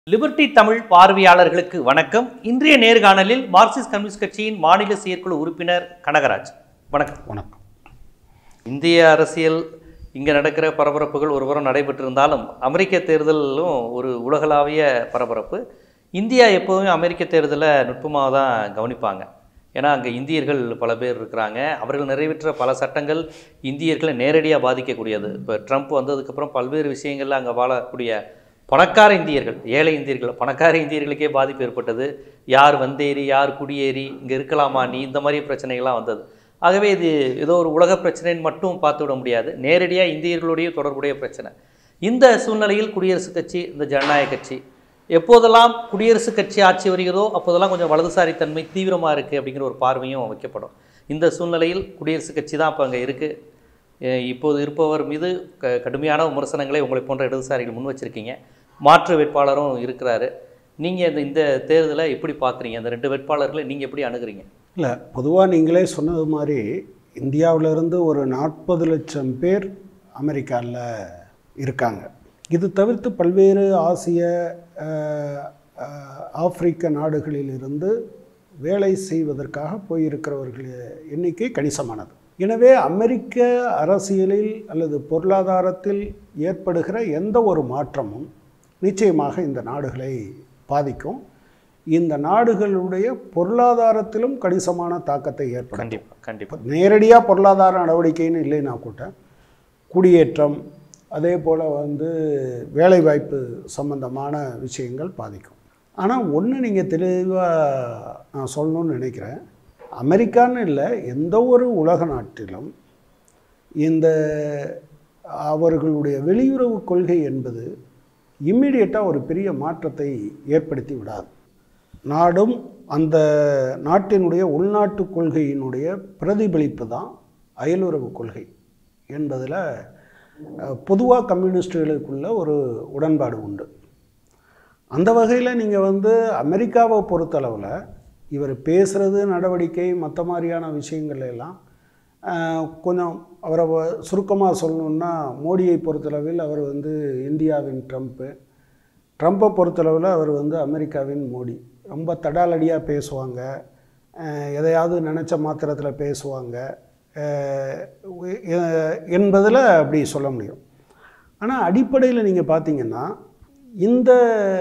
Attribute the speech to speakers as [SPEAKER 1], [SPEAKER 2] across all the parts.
[SPEAKER 1] Liberty Tamil பார்வையாளர்களுக்கு வணக்கம் இன்றைய நேர்காணலில் மார்க்சிஸ்ட் கம்யூனிஸ்ட் கட்சியின் மாநில செயற்குழு உறுப்பினர் கனகராஜ் வணக்கம்
[SPEAKER 2] வணக்கம்
[SPEAKER 1] இந்திய அரசியல் இங்கே நடக்கிற பரபரப்புகள் ஒருபுறம் நடைபெற்றிருந்தாலும் அமெரிக்க தேர்தலும் ஒரு உலகளாவிய பரபரப்பு இந்தியா எப்போதுமே அமெரிக்க தேர்தலை நுட்பமாக தான் கவனிப்பாங்க ஏன்னா அங்கே இந்தியர்கள் பல பேர் இருக்கிறாங்க அவர்கள் நிறைவேற்ற பல சட்டங்கள் இந்தியர்களை நேரடியாக பாதிக்கக்கூடியது இப்போ ட்ரம்ப் வந்ததுக்கப்புறம் பல்வேறு விஷயங்களில் அங்கே வாழக்கூடிய பணக்கார இந்தியர்கள் ஏழை இந்தியர்கள் பணக்கார இந்தியர்களுக்கே பாதிப்பு ஏற்பட்டது யார் வந்தேறி யார் குடியேறி இங்கே இருக்கலாமா நீ இந்த மாதிரி பிரச்சனைகள்லாம் வந்தது ஆகவே இது ஏதோ ஒரு உலக பிரச்சனைன்னு மட்டும் பார்த்து விட முடியாது நேரடியாக இந்தியர்களுடைய தொடர்புடைய பிரச்சனை இந்த சூழ்நிலையில் குடியரசுக் கட்சி இந்த ஜனநாயக கட்சி எப்போதெல்லாம் குடியரசுக் கட்சி ஆட்சி வருகிறதோ அப்போதெல்லாம் கொஞ்சம் வலதுசாரித்தன்மை தீவிரமாக இருக்குது அப்படிங்கிற ஒரு பார்வையும் வைக்கப்படும் இந்த சூழ்நிலையில் குடியரசுக் கட்சி தான் இப்போ அங்கே இருக்குது இப்போது இருப்பவர் மீது க கடுமையான விமர்சனங்களை உங்களை போன்ற இடதுசாரிகள் முன் வச்சிருக்கீங்க மாற்று வேட்பாளரும் இருக்கிறாரு நீங்கள் இந்த இந்த தேர்தலை எப்படி பார்க்குறீங்க அந்த ரெண்டு வேட்பாளர்களை நீங்கள் எப்படி அணுகுறீங்க
[SPEAKER 2] இல்லை பொதுவாக நீங்களே சொன்னது மாதிரி இந்தியாவிலிருந்து ஒரு நாற்பது லட்சம் பேர் அமெரிக்காவில் இருக்காங்க இது தவிர்த்து பல்வேறு ஆசிய அஹ், அஹ், ஆப்பிரிக்க நாடுகளிலிருந்து வேலை செய்வதற்காக போயிருக்கிறவர்கள் எண்ணிக்கை கணிசமானது எனவே அமெரிக்க அரசியலில் அல்லது பொருளாதாரத்தில் ஏற்படுகிற எந்த ஒரு மாற்றமும் நிச்சயமாக இந்த நாடுகளை பாதிக்கும் இந்த நாடுகளுடைய பொருளாதாரத்திலும் கணிசமான தாக்கத்தை ஏற்படும்
[SPEAKER 1] கண்டிப்பாக கண்டிப்பாக
[SPEAKER 2] நேரடியாக பொருளாதார நடவடிக்கைன்னு இல்லைன்னா கூட குடியேற்றம் அதே போல் வந்து வேலைவாய்ப்பு சம்பந்தமான விஷயங்கள் பாதிக்கும் ஆனால் ஒன்று நீங்கள் தெளிவாக நான் சொல்லணும்னு நினைக்கிறேன் அமெரிக்கான்னு இல்லை எந்த ஒரு உலக நாட்டிலும் இந்த அவர்களுடைய வெளியுறவு கொள்கை என்பது இம்மிடியட்டாக ஒரு பெரிய மாற்றத்தை ஏற்படுத்தி விடாது நாடும் அந்த நாட்டினுடைய உள்நாட்டு கொள்கையினுடைய பிரதிபலிப்பு தான் அயலுறவு கொள்கை என்பதில் பொதுவாக கம்யூனிஸ்டுகளுக்குள்ள ஒரு உடன்பாடு உண்டு அந்த வகையில் நீங்கள் வந்து அமெரிக்காவை பொறுத்தளவில் இவர் பேசுகிறது நடவடிக்கை மற்ற மாதிரியான விஷயங்கள் எல்லாம் அஹ், கொஞ்சம் அவரை சுருக்கமாக சொல்லணுன்னா மோடியை பொறுத்தளவில் அவர் வந்து இந்தியாவின் ட்ரம்ப்பு ட்ரம்ப்பை பொறுத்தளவில் அவர் வந்து அமெரிக்காவின் மோடி ரொம்ப தடாலடியாக பேசுவாங்க அஹ், எதையாவது நினச்ச மாத்திரத்தில் பேசுவாங்க என்பதில் அப்படி சொல்ல முடியும் ஆனால் அடிப்படையில் நீங்கள் பார்த்தீங்கன்னா இந்த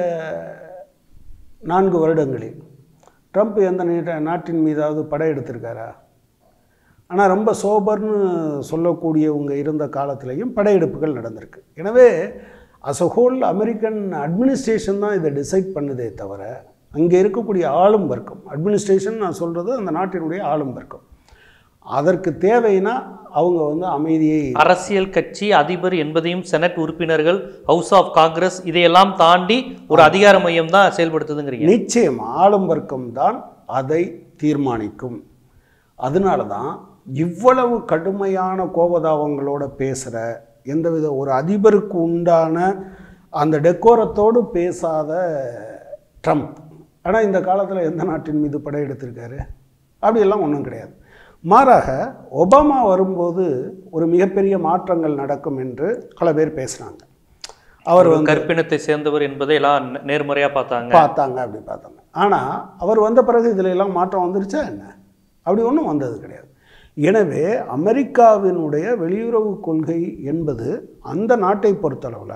[SPEAKER 2] நான்கு வருடங்களில் ட்ரம்ப் எந்த நீட்ட- நாட்டின் மீதாவது படையெடுத்திருக்காரா ஆனால் ரொம்ப சோபர்னு சொல்லக்கூடியவங்க இருந்த காலத்திலையும் படையெடுப்புகள் நடந்திருக்கு எனவே அஸ் ஹோல் அமெரிக்கன் அட்மினிஸ்ட்ரேஷன் தான் இதை டிசைட் பண்ணுதே தவிர அங்கே இருக்கக்கூடிய ஆளும் வர்க்கம் அட்மினிஸ்ட்ரேஷன் நான் சொல்கிறது அந்த நாட்டினுடைய ஆளும் வர்க்கம் அதற்கு தேவைன்னா அவங்க வந்து அமைதியை
[SPEAKER 1] அரசியல் கட்சி அதிபர் என்பதையும் செனட் உறுப்பினர்கள் ஹவுஸ் ஆஃப் காங்கிரஸ் இதையெல்லாம் தாண்டி ஒரு அதிகார மையம் தான் செயல்படுத்துதுங்கிறீங்க
[SPEAKER 2] நிச்சயம் ஆளும் வர்க்கம் தான் அதை தீர்மானிக்கும் அதனால தான் இவ்வளவு கடுமையான கோபதாபங்களோட பேசுகிற எந்தவித ஒரு அதிபருக்கு உண்டான அந்த டெக்கோரத்தோடு பேசாத ட்ரம்ப் ஆனால் இந்த காலத்தில் எந்த நாட்டின் மீது படையெடுத்திருக்காரு அப்படியெல்லாம் ஒன்றும் கிடையாது மாறாக ஒபாமா வரும்போது ஒரு மிகப்பெரிய மாற்றங்கள் நடக்கும் என்று பல பேர் பேசுனாங்க அவர்
[SPEAKER 1] ஒரு கற்பினத்தை சேர்ந்தவர் என்பதை எல்லாம் நே- நேர்மறையா பார்த்தாங்க
[SPEAKER 2] பார்த்தாங்க அப்படி பார்த்தாங்க ஆனால் அவர் வந்த பிறகு இதில் எல்லாம் மாற்றம் வந்துருச்சா என்ன அப்படி ஒன்றும் வந்தது கிடையாது எனவே அமெரிக்காவினுடைய வெளியுறவு கொள்கை என்பது அந்த நாட்டை பொறுத்தளவில்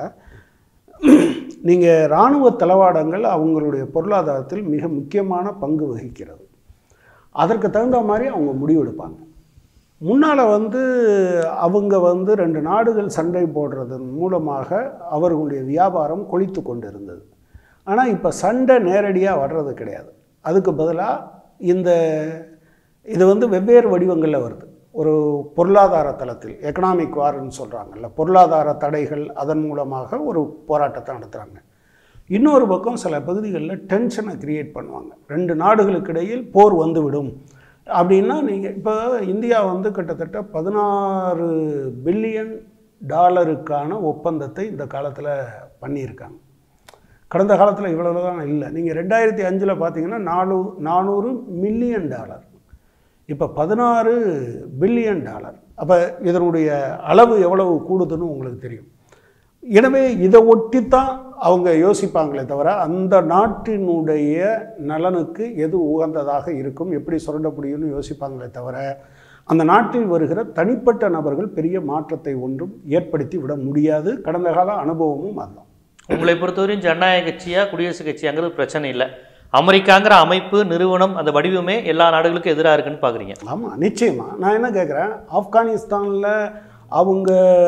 [SPEAKER 2] நீங்கள் இராணுவ தளவாடங்கள் அவங்களுடைய பொருளாதாரத்தில் மிக முக்கியமான பங்கு வகிக்கிறது அதற்கு தகுந்த மாதிரி அவங்க முடிவெடுப்பாங்க முன்னால் வந்து அவங்க வந்து ரெண்டு நாடுகள் சண்டை போடுறதன் மூலமாக அவர்களுடைய வியாபாரம் கொளித்து கொண்டு இருந்தது ஆனால் இப்போ சண்டை நேரடியாக வர்றது கிடையாது அதுக்கு பதிலாக இந்த இது வந்து வெவ்வேறு வடிவங்களில் வருது ஒரு பொருளாதார தளத்தில் எக்கனாமிக் வார்ன்னு சொல்கிறாங்கல்ல பொருளாதார தடைகள் அதன் மூலமாக ஒரு போராட்டத்தை நடத்துகிறாங்க இன்னொரு பக்கம் சில பகுதிகளில் டென்ஷனை கிரியேட் பண்ணுவாங்க ரெண்டு நாடுகளுக்கு இடையில் போர் வந்துவிடும் அப்படின்னா நீங்கள் இப்போ இந்தியா வந்து கிட்டத்தட்ட பதினாறு பில்லியன் டாலருக்கான ஒப்பந்தத்தை இந்த காலத்தில் பண்ணியிருக்காங்க கடந்த காலத்தில் இவ்வளவு தான் இல்லை நீங்கள் ரெண்டாயிரத்தி அஞ்சில் பார்த்தீங்கன்னா நானூ நானூறு மில்லியன் டாலர் இப்போ பதினாறு பில்லியன் டாலர் அப்போ இதனுடைய அளவு எவ்வளவு கூடுதுன்னு உங்களுக்கு தெரியும் எனவே இதை ஒட்டித்தான் அவங்க யோசிப்பாங்களே தவிர அந்த நாட்டினுடைய நலனுக்கு எது உகந்ததாக இருக்கும் எப்படி சுரண்ட முடியும்னு யோசிப்பாங்களே தவிர அந்த நாட்டில் வருகிற தனிப்பட்ட நபர்கள் பெரிய மாற்றத்தை ஒன்றும் ஏற்படுத்தி விட முடியாது கடந்த கால அனுபவமும் அதுதான்
[SPEAKER 1] உங்களை பொறுத்தவரையும் ஜனநாயக கட்சியா குடியரசுக் கட்சியாங்கிறது பிரச்சனை இல்லை அமெரிக்காங்கிற அமைப்பு நிறுவனம் அந்த வடிவமே எல்லா நாடுகளுக்கும் எதிராக இருக்குன்னு பார்க்குறீங்க
[SPEAKER 2] ஆமாம் நிச்சயமா நான் என்ன கேட்குறேன் ஆப்கானிஸ்தானில் அவங்க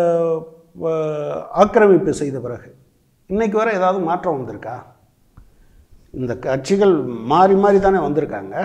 [SPEAKER 2] அஹ், ஆக்கிரமிப்பு செய்த பிறகு இன்னைக்கு வரை ஏதாவது மாற்றம் வந்திருக்கா இந்த கட்சிகள் மாறி மாறி தானே வந்திருக்காங்க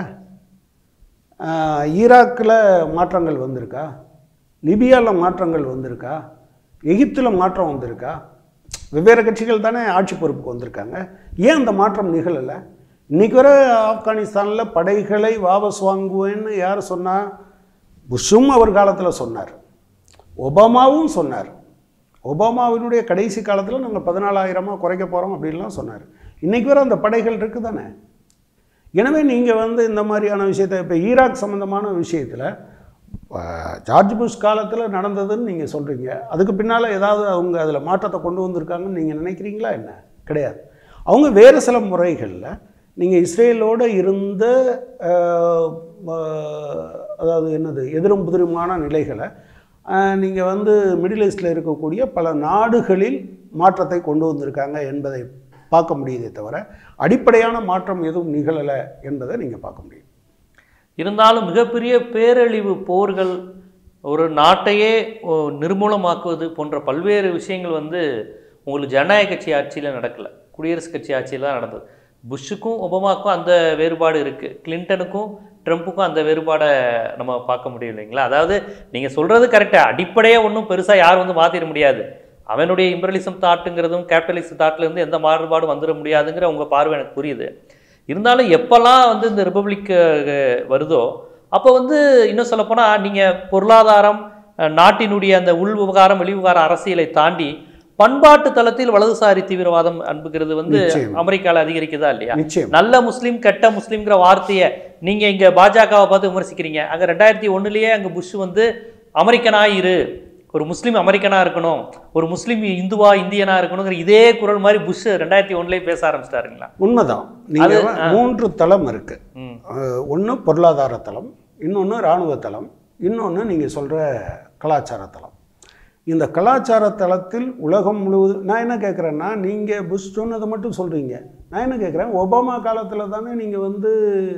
[SPEAKER 2] ஆஹ், ஈராக்கில் மாற்றங்கள் வந்திருக்கா லிபியாவில் மாற்றங்கள் வந்திருக்கா எகிப்தில் மாற்றம் வந்திருக்கா வெவ்வேறு கட்சிகள் தானே ஆட்சி பொறுப்புக்கு வந்திருக்காங்க ஏன் அந்த மாற்றம் நிகழலை இன்னைக்கு வரை ஆப்கானிஸ்தானில் படைகளை வாபஸ் வாங்குவேன்னு யார் சொன்னா புஷும் அவர் காலத்தில் சொன்னார் ஒபாமாவும் சொன்னார் ஒபாமாவினுடைய கடைசி காலத்தில் நாங்கள் பதினாலாயிரமாக குறைக்க போகிறோம் அப்படின்லாம் சொன்னார் இன்னைக்கு வரை அந்த படைகள் இருக்குது தானே எனவே நீங்கள் வந்து இந்த மாதிரியான விஷயத்தை இப்போ ஈராக் சம்மந்தமான விஷயத்தில் ஜார்ஜ் புஷ் காலத்தில் நடந்ததுன்னு நீங்கள் சொல்கிறீங்க அதுக்கு பின்னால் ஏதாவது அவங்க அதில் மாற்றத்தை கொண்டு வந்திருக்காங்கன்னு நீங்கள் நினைக்கிறீங்களா என்ன கிடையாது அவங்க வேறு சில முறைகளில் நீங்கள் இஸ்ரேலோடு இருந்த அஹ், அஹ், அதாவது என்னது எதிரும் புதிருமான நிலைகளை நீங்கள் வந்து மிடில் ஈஸ்டில் இருக்கக்கூடிய பல நாடுகளில் மாற்றத்தை கொண்டு வந்திருக்காங்க என்பதை பார்க்க முடியுதே தவிர அடிப்படையான மாற்றம் எதுவும் நிகழலை என்பதை நீங்கள் பார்க்க முடியும்
[SPEAKER 1] இருந்தாலும் மிகப்பெரிய பேரழிவு போர்கள் ஒரு நாட்டையே ஓ, நிர்மூலமாக்குவது போன்ற பல்வேறு விஷயங்கள் வந்து உங்களுக்கு ஜனநாயக கட்சி ஆட்சியில் நடக்கல குடியரசுக் கட்சி ஆட்சியில் தான் நடந்தது புஷ்ஷுக்கும் ஒபாமாக்கும் அந்த வேறுபாடு இருக்குது கிளின்டனுக்கும் ட்ரம்ப்புக்கும் அந்த வேறுபாடை நம்ம பார்க்க முடியும் இல்லைங்களா அதாவது நீங்கள் சொல்கிறது கரெக்டாக அடிப்படையாக ஒன்றும் பெருசாக யாரும் வந்து மாற்றிட முடியாது அவனுடைய இம்பரலிசம் தாட்டுங்கிறதும் கேபிட்டலிசம் தாட்டில் இருந்து எந்த மாறுபாடும் வந்துட முடியாதுங்கிற உங்கள் பார்வை எனக்கு புரியுது இருந்தாலும் எப்போல்லாம் வந்து இந்த ரிப்பப்ளிக் வருதோ அப்போ வந்து இன்னும் சொல்லப்போனால் நீங்கள் பொருளாதாரம் அஹ், நாட்டினுடைய அந்த உள் விவகாரம் வெளி விவகார அரசியலை தாண்டி பண்பாட்டு தளத்தில் வலதுசாரி தீவிரவாதம் அன்புங்கிறது வந்து
[SPEAKER 2] நிச்சயம்.
[SPEAKER 1] அமெரிக்காவில் அதிகரிக்குதா இல்லையா
[SPEAKER 2] நிச்சயம்
[SPEAKER 1] நல்ல முஸ்லீம் கெட்ட முஸ்லீம்ங்கிற வார்த்தையை நீங்க இங்க பாஜகவை பார்த்து விமர்சிக்கிறீங்க அங்க ரெண்டாயிரத்தி ஒண்ணுலயே அங்க புஷ் வந்து அமெரிக்கனா இரு ஒரு முஸ்லீம் அமெரிக்கனா இருக்கணும் ஒரு முஸ்லீம் இந்துவா இந்தியனா இருக்கணுங்கிற இதே குரல் மாதிரி புஷ் ரெண்டாயிரத்தி ஒண்ணுலயே பேச ஆரம்பிச்சிட்டாருங்களா
[SPEAKER 2] உண்மைதான் நீங்கள் மூன்று தளம் இருக்கு
[SPEAKER 1] ம்
[SPEAKER 2] ஒன்று பொருளாதார தளம் இன்னொன்று இராணுவ தளம் இன்னொன்று நீங்கள் சொல்கிற கலாச்சார தளம் இந்த கலாச்சார தளத்தில் உலகம் முழுவதும் நான் என்ன கேட்குறேன்னா நீங்கள் புஷ் சொன்னதை மட்டும் சொல்கிறீங்க நான் என்ன கேட்குறேன் ஒபாமா காலத்தில் தானே நீங்கள் வந்து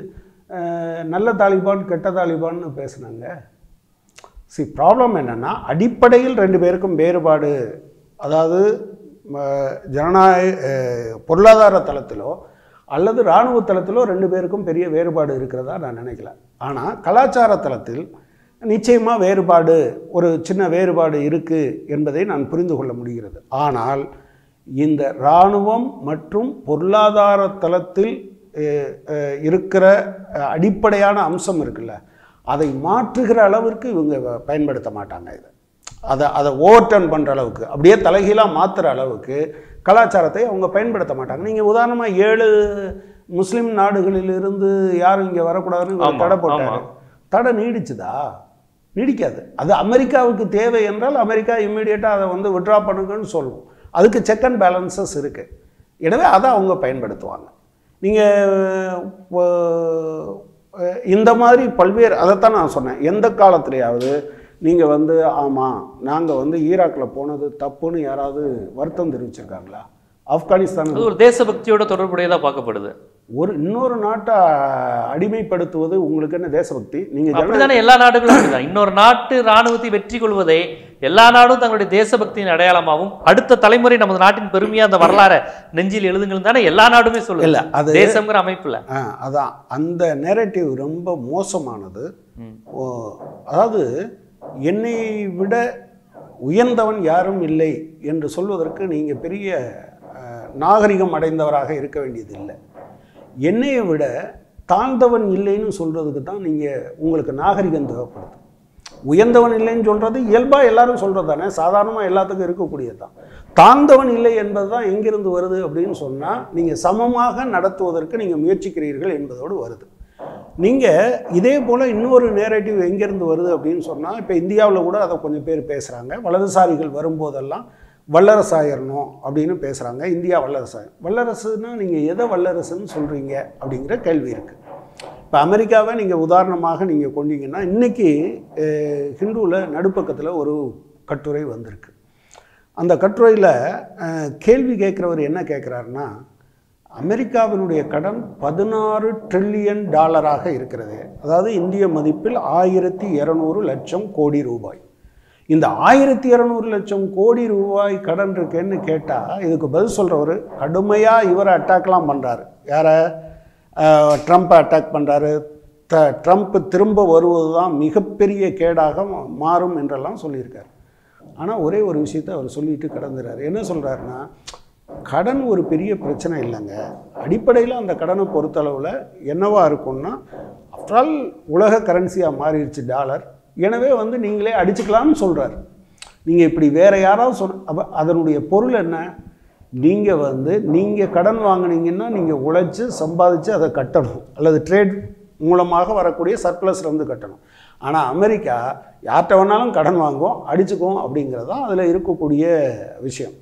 [SPEAKER 2] அஹ், நல்ல தாலிபான் கெட்ட தாலிபான்னு பேசுனாங்க சி ப்ராப்ளம் என்னென்னா அடிப்படையில் ரெண்டு பேருக்கும் வேறுபாடு அதாவது ம, ஜனநாயக அஹ், பொருளாதார தளத்திலோ அல்லது இராணுவ தளத்திலோ ரெண்டு பேருக்கும் பெரிய வேறுபாடு இருக்கிறதா நான் நினைக்கல ஆனால் கலாச்சார தளத்தில் நிச்சயமாக வேறுபாடு ஒரு சின்ன வேறுபாடு இருக்குது என்பதை நான் புரிந்து கொள்ள முடிகிறது ஆனால் இந்த இராணுவம் மற்றும் பொருளாதார தளத்தில் அஹ், அஹ், இருக்கிற அஹ், அடிப்படையான அம்சம் இருக்குல்ல அதை மாற்றுகிற அளவிற்கு இவங்க வ- பயன்படுத்த மாட்டாங்க இதை அதை அதை ஓவர் டர்ன் பண்ணுற அளவுக்கு அப்படியே தலைகீழாக மாற்றுற அளவுக்கு கலாச்சாரத்தை அவங்க பயன்படுத்த மாட்டாங்க நீங்கள் உதாரணமாக ஏழு முஸ்லீம் நாடுகளிலிருந்து யாரும் இங்கே வரக்கூடாதுன்னு இவர்
[SPEAKER 1] ஆமா,
[SPEAKER 2] தடை போட்டார்
[SPEAKER 1] ஆமா.
[SPEAKER 2] தடை நீடிச்சுதா நீடிக்காது அது அமெரிக்காவுக்கு தேவை என்றால் அமெரிக்கா இம்மிடியேட்டாக அதை வந்து விட்ரா பண்ணுங்கன்னு சொல்லுவோம் அதுக்கு செக் அண்ட் பேலன்சஸ் இருக்குது எனவே அதை அவங்க பயன்படுத்துவாங்க நீங்கள் இந்த மாதிரி பல்வேறு அதைத்தான் நான் சொன்னேன் எந்த காலத்துலையாவது நீங்கள் வந்து ஆமாம் நாங்கள் வந்து ஈராக்கில் போனது தப்புன்னு யாராவது வருத்தம் தெரிவிச்சிருக்காங்களா ஆப்கானிஸ்தான்
[SPEAKER 1] அது ஒரு தேசபக்தியோட தொடர்புடையதா பார்க்கப்படுது
[SPEAKER 2] ஒரு இன்னொரு நாட்டை அடிமைப்படுத்துவது உங்களுக்கு என்ன தேசபக்தி நீங்கள்
[SPEAKER 1] அப்படிதானே எல்லா நாடுகளும் அப்படிதான் இன்னொரு நாட்டு ராணுவத்தை வெற்றி கொள்வதை எல்லா நாடும் தங்களுடைய தேசபக்தியின் அடையாளமாகவும் அடுத்த தலைமுறை நமது நாட்டின் பெருமையா அந்த வரலாறை நெஞ்சில் எழுதுங்கள் தானே எல்லா நாடுமே சொல்லுது
[SPEAKER 2] இல்லை அது
[SPEAKER 1] தேசம்ங்கிற அமைப்புல
[SPEAKER 2] ஆ அதான் அந்த நேரட்டிவ் ரொம்ப மோசமானது
[SPEAKER 1] ம்.
[SPEAKER 2] ஓ, அதாவது என்னை விட உயர்ந்தவன் யாரும் இல்லை என்று சொல்வதற்கு நீங்கள் பெரிய அஹ், நாகரிகம் அடைந்தவராக இருக்க வேண்டியதில்லை என்னையை விட தாழ்ந்தவன் இல்லைன்னு சொல்கிறதுக்கு தான் நீங்கள் உங்களுக்கு நாகரிகம் தேவைப்படுது உயர்ந்தவன் இல்லைன்னு சொல்கிறது இயல்பாக எல்லாரும் சொல்கிறது தானே சாதாரணமாக எல்லாத்துக்கும் இருக்கக்கூடியது தான் தாழ்ந்தவன் இல்லை என்பது தான் எங்கிருந்து வருது அப்படின்னு சொன்னால் நீங்கள் சமமாக நடத்துவதற்கு நீங்கள் முயற்சிக்கிறீர்கள் என்பதோடு வருது நீங்கள் இதே போல் இன்னொரு நேரேட்டிவ் எங்கேருந்து வருது அப்படின்னு சொன்னால் இப்போ இந்தியாவில் கூட அதை கொஞ்சம் பேர் பேசுகிறாங்க வலதுசாரிகள் வரும்போதெல்லாம் வல்லரசாயிரணும் அப்படின்னு பேசுகிறாங்க இந்தியா வல்லரசாயிரம் வல்லரசுன்னா நீங்கள் எதை வல்லரசுன்னு சொல்கிறீங்க அப்படிங்கிற கேள்வி இருக்குது இப்போ அமெரிக்காவை நீங்கள் உதாரணமாக நீங்கள் கொண்டீங்கன்னா இன்றைக்கி ஹிந்துவில் நடுப்பக்கத்தில் ஒரு கட்டுரை வந்திருக்கு அந்த கட்டுரையில் அஹ், கேள்வி கேட்குறவர் என்ன கேட்குறாருன்னா அமெரிக்காவினுடைய கடன் பதினாறு ட்ரில்லியன் டாலராக இருக்கிறது அதாவது இந்திய மதிப்பில் ஆயிரத்தி இரநூறு லட்சம் கோடி ரூபாய் இந்த ஆயிரத்தி இரநூறு லட்சம் கோடி ரூபாய் கடன் இருக்கேன்னு கேட்டால் இதுக்கு பதில் சொல்கிறவர் கடுமையாக இவரை அட்டாக்லாம் பண்ணுறாரு யாரை ட்ரம்ப்பை அட்டாக் பண்ணுறாரு த ட்ரம்ப் திரும்ப வருவது தான் மிகப்பெரிய கேடாக மாறும் என்றெல்லாம் சொல்லியிருக்காரு ஆனால் ஒரே ஒரு விஷயத்தை அவர் சொல்லிட்டு கடந்துறாரு என்ன சொல்கிறாருன்னா கடன் ஒரு பெரிய பிரச்சனை இல்லைங்க அடிப்படையில் அந்த கடனை பொறுத்தளவில் என்னவா இருக்கும்னா ஆஃப்டர் ஆல் உலக கரன்சியாக மாறிடுச்சு டாலர் எனவே வந்து நீங்களே அடிச்சுக்கலாம்னு சொல்கிறார் நீங்கள் இப்படி வேற யாராவது சொன்ன அப்போ அதனுடைய பொருள் என்ன நீங்கள் வந்து நீங்கள் கடன் வாங்குனீங்கன்னா நீங்கள் உழைச்சி சம்பாதிச்சு அதை கட்டணும் அல்லது ட்ரேட் மூலமாக வரக்கூடிய சர்ப்ளஸ்ல இருந்து கட்டணும் ஆனால் அமெரிக்கா யார்கிட்ட வேணாலும் கடன் வாங்கும் அடிச்சுக்கும் அப்படிங்கிறது தான் அதில் இருக்கக்கூடிய விஷயம்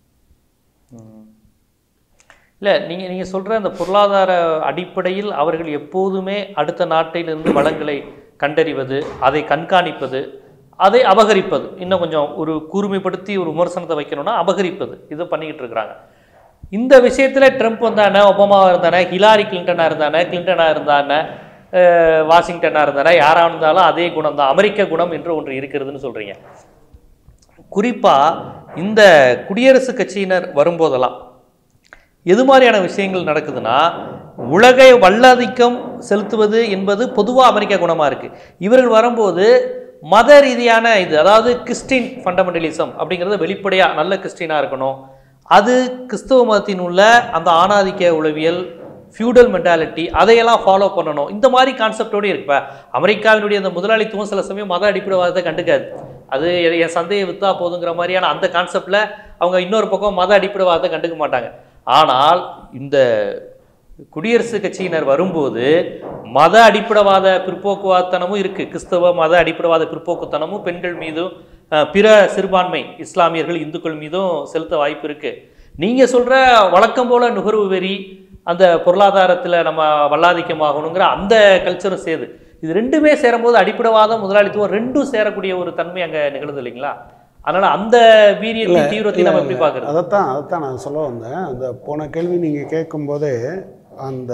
[SPEAKER 1] இல்லை நீங்கள் நீங்கள் சொல்கிற அந்த பொருளாதார அடிப்படையில் அவர்கள் எப்போதுமே அடுத்த நாட்டிலிருந்து வளங்களை கண்டறிவது அதை கண்காணிப்பது அதை அபகரிப்பது இன்னும் கொஞ்சம் ஒரு கூர்மைப்படுத்தி ஒரு விமர்சனத்தை வைக்கணும்னா அபகரிப்பது இதை பண்ணிக்கிட்டு இருக்கிறாங்க இந்த விஷயத்தில் ட்ரம்ப் வந்தானே ஒபாமாவாக இருந்தானே ஹிலாரி கிளின்டனாக இருந்தானே கிளின்டனாக இருந்தானே அஹ், வாஷிங்டனாக இருந்தானே யாராக இருந்தாலும் அதே குணம் தான் அமெரிக்க குணம் என்று ஒன்று இருக்கிறதுன்னு சொல்கிறீங்க குறிப்பாக இந்த குடியரசுக் கட்சியினர் வரும்போதெல்லாம் எது மாதிரியான விஷயங்கள் நடக்குதுன்னா உலகை வல்லாதிக்கம் செலுத்துவது என்பது பொதுவாக அமெரிக்க குணமாக இருக்குது இவர்கள் வரும்போது மத ரீதியான இது அதாவது கிறிஸ்டின் ஃபண்டமெண்டலிசம் அப்படிங்கிறது வெளிப்படையாக நல்ல கிறிஸ்டினாக இருக்கணும் அது கிறிஸ்தவ மதத்தின் உள்ள அந்த ஆணாதிக்க உளவியல் ஃபியூடல் மென்டாலிட்டி அதையெல்லாம் ஃபாலோ பண்ணணும் இந்த மாதிரி கான்செப்டோடு இருக்கு இப்போ அமெரிக்காவினுடைய அந்த முதலாளித்துவம் சில சமயம் மத அடிப்படைவாதத்தை கண்டுக்காது அது எ- என் சந்தையை விற்றா போதுங்கிற மாதிரியான அந்த கான்செப்டில் அவங்க இன்னொரு பக்கம் மத அடிப்படைவாதத்தை கண்டுக்க மாட்டாங்க ஆனால் இந்த குடியரசுக் கட்சியினர் வரும்போது மத அடிப்படைவாத பிற்போக்குவாதத்தனமும் இருக்குது கிறிஸ்தவ மத அடிப்படைவாத பிற்போக்குத்தனமும் பெண்கள் மீதும் அஹ், பிற சிறுபான்மை இஸ்லாமியர்கள் இந்துக்கள் மீதும் செலுத்த வாய்ப்பு இருக்குது நீங்கள் சொல்கிற வழக்கம் போல நுகர்வு வெறி அந்த பொருளாதாரத்தில் நம்ம வல்லாதிக்கமாகணுங்கிற அந்த கல்ச்சரும் சேது இது ரெண்டுமே சேரும்போது அடிப்படைவாதம் முதலாளித்துவம் ரெண்டும் சேரக்கூடிய ஒரு தன்மை அங்கே நிகழுது இல்லைங்களா அதனால் அந்த வீரியத்தையும் தீவிரத்தையும் நம்ம எப்படி பார்க்குறது
[SPEAKER 2] அதைத்தான் அதைத்தான் நான் சொல்ல வந்தேன் அந்த போன கேள்வி நீங்கள் கேட்கும்போதே அந்த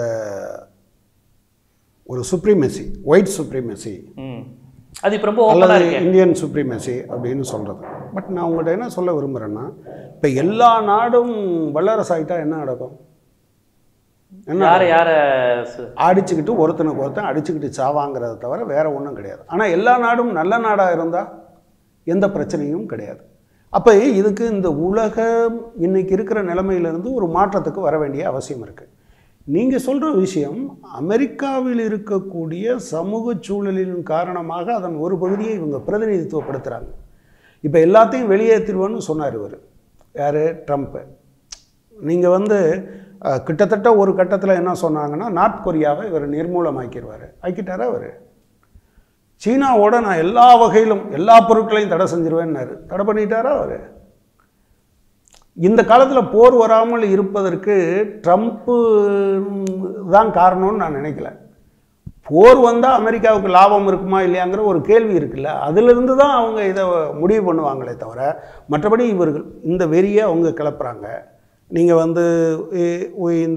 [SPEAKER 2] ஒரு சுப்ரீமெசி ஒயிட் சுப்ரீமெசி
[SPEAKER 1] ம் அது இப்போ ரொம்ப ஓப்பனாக
[SPEAKER 2] அல்லது
[SPEAKER 1] இருக்கு
[SPEAKER 2] இந்தியன் சுப்ரீமெசி அப்படின்னு சொல்கிறது பட் நான் உங்கள்கிட்ட என்ன சொல்ல விரும்புகிறேன்னா இப்போ எல்லா நாடும் வல்லரசு ஆகிட்டா என்ன நடக்கும் என்ன
[SPEAKER 1] யாரை யாரை சு-
[SPEAKER 2] அடிச்சுக்கிட்டு ஒருத்தனுக்கு ஒருத்தன் அடிச்சுக்கிட்டு சாவாங்கிறத தவிர வேற ஒன்றும் கிடையாது ஆனால் எல்லா நாடும் நல்ல நாடாக இருந்தால் எந்த பிரச்சனையும் கிடையாது அப்போ இதுக்கு இந்த உலகம் இன்னைக்கு இருக்கிற நிலைமையிலிருந்து ஒரு மாற்றத்துக்கு வர வேண்டிய அவசியம் இருக்குது நீங்கள் சொல்கிற விஷயம் அமெரிக்காவில் இருக்கக்கூடிய சமூக சூழலின் காரணமாக அதன் ஒரு பகுதியை இவங்க பிரதிநிதித்துவப்படுத்துகிறாங்க இப்போ எல்லாத்தையும் வெளியேற்றிடுவோன்னு சொன்னார் இவர் யார் ட்ரம்ப்பு நீங்கள் வந்து அஹ், கிட்டத்தட்ட ஒரு கட்டத்தில் என்ன சொன்னாங்கன்னா நார்த் கொரியாவை இவர் நிர்மூலமாக்கிடுவார் ஆக்கிட்டாரா அவர் சீனாவோட நான் எல்லா வகையிலும் எல்லா பொருட்களையும் தடை செஞ்சிருவேன்னாரு தடை பண்ணிட்டாரா அவர் இந்த காலத்தில் போர் வராமல் இருப்பதற்கு ட்ரம்ப்பு தான் காரணம்னு நான் நினைக்கல போர் வந்தால் அமெரிக்காவுக்கு லாபம் இருக்குமா இல்லையாங்கிற ஒரு கேள்வி இருக்குல்ல அதிலிருந்து தான் அவங்க இதை முடிவு பண்ணுவாங்களே தவிர மற்றபடி இவர்கள் இந்த வெறியை அவங்க கிளப்புறாங்க நீங்கள் வந்து இ- உ- இந்த